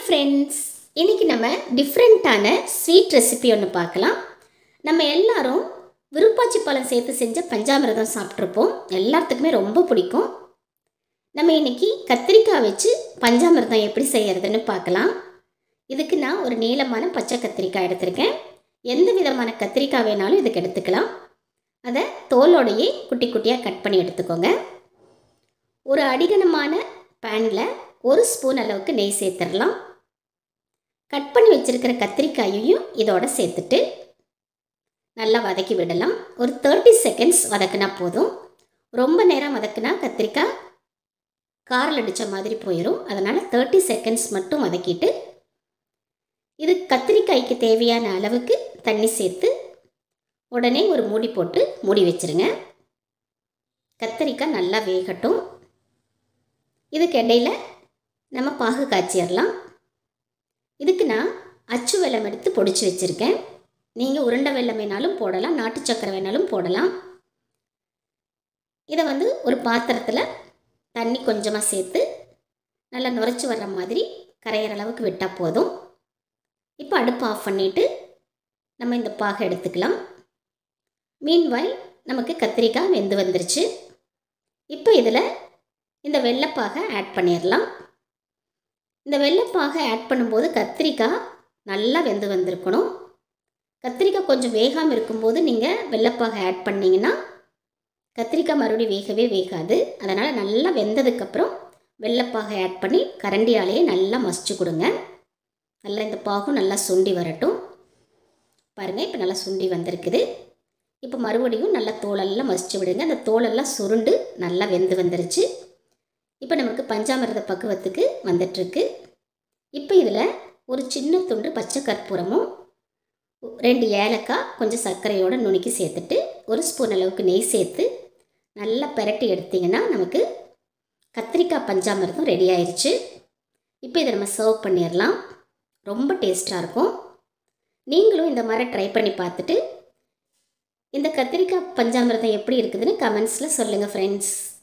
friends இன்றைக்கி நம்ம டிஃப்ரெண்ட்டான ஸ்வீட் ரெசிபி ஒன்று பார்க்கலாம் நம்ம எல்லாரும் விருப்பாச்சி பழம் சேர்த்து செஞ்ச பஞ்சாமிரதம் சாப்பிட்ருப்போம் எல்லாத்துக்குமே ரொம்ப பிடிக்கும் நம்ம இன்னைக்கு கத்திரிக்காய் வச்சு பஞ்சாமிரதம் எப்படி செய்யறதுன்னு பார்க்கலாம் இதுக்கு நான் ஒரு நீளமான பச்சை கத்திரிக்காய் எடுத்திருக்கேன் எந்த விதமான கத்திரிக்காய் வேணாலும் இதுக்கு எடுத்துக்கலாம் அதை தோலோடையே குட்டி குட்டியாக கட் பண்ணி எடுத்துக்கோங்க ஒரு அடிகனமான பேனில் ஒரு ஸ்பூன் அளவுக்கு நெய் சேர்த்துடலாம் கட் பண்ணி வச்சுருக்கிற கத்திரிக்காயையும் இதோட சேர்த்துட்டு நல்லா வதக்கி விடலாம் ஒரு தேர்ட்டி செகண்ட்ஸ் வதக்குனா போதும் ரொம்ப நேரம் வதக்குனா கத்திரிக்காய் காரில் அடித்த மாதிரி போயிடும் அதனால் தேர்ட்டி செகண்ட்ஸ் மட்டும் வதக்கிட்டு இது கத்திரிக்காய்க்கு தேவையான அளவுக்கு தண்ணி சேர்த்து உடனே ஒரு மூடி போட்டு மூடி வச்சுருங்க கத்திரிக்காய் நல்லா வேகட்டும் இதுக்கு இடையில் நம்ம பாகு காய்ச்சிடலாம் இதுக்கு நான் அச்சு வெல்லம் எடுத்து பொடிச்சு வச்சுருக்கேன் நீங்கள் உருண்டை வெல்லம் வேணாலும் போடலாம் நாட்டு சக்கரை வேணாலும் போடலாம் இதை வந்து ஒரு பாத்திரத்தில் தண்ணி கொஞ்சமாக சேர்த்து நல்லா நுரைச்சி வர்ற மாதிரி கரையிற அளவுக்கு விட்டால் போதும் இப்போ அடுப்பு ஆஃப் பண்ணிவிட்டு நம்ம இந்த பாகை எடுத்துக்கலாம் மீன்வாயில் நமக்கு கத்திரிக்காய் வெந்து வந்துருச்சு இப்போ இதில் இந்த வெள்ளைப்பாகை ஆட் பண்ணிடலாம் இந்த வெள்ளைப்பாகை ஆட் பண்ணும்போது கத்திரிக்காய் நல்லா வெந்து வந்திருக்கணும் கத்திரிக்காய் கொஞ்சம் வேகாமல் இருக்கும்போது நீங்கள் வெள்ளைப்பாகை ஆட் பண்ணிங்கன்னா கத்திரிக்காய் மறுபடியும் வேகவே வேகாது அதனால் நல்லா வெந்ததுக்கப்புறம் வெள்ளைப்பாகை ஆட் பண்ணி கரண்டியாலேயே நல்லா மசிச்சு கொடுங்க நல்லா இந்த பாகும் நல்லா சுண்டி வரட்டும் பாருங்கள் இப்போ நல்லா சுண்டி வந்திருக்குது இப்போ மறுபடியும் நல்லா தோலெல்லாம் மசிச்சு விடுங்க அந்த தோலெல்லாம் சுருண்டு நல்லா வெந்து வந்துருச்சு இப்போ நமக்கு பஞ்சாமிரத பக்குவத்துக்கு வந்துட்டுருக்கு இப்போ இதில் ஒரு சின்ன துண்டு பச்சை கற்பூரமும் ரெண்டு ஏலக்காய் கொஞ்சம் சர்க்கரையோடு நுணுக்கி சேர்த்துட்டு ஒரு ஸ்பூன் அளவுக்கு நெய் சேர்த்து நல்லா பெரட்டி எடுத்திங்கன்னா நமக்கு கத்திரிக்காய் பஞ்சாமிரதம் ரெடி ஆயிடுச்சு இப்போ இதை நம்ம சர்வ் பண்ணிடலாம் ரொம்ப டேஸ்ட்டாக இருக்கும் நீங்களும் இந்த மாதிரி ட்ரை பண்ணி பார்த்துட்டு இந்த கத்திரிக்காய் பஞ்சாமிரதம் எப்படி இருக்குதுன்னு கமெண்ட்ஸில் சொல்லுங்கள் ஃப்ரெண்ட்ஸ்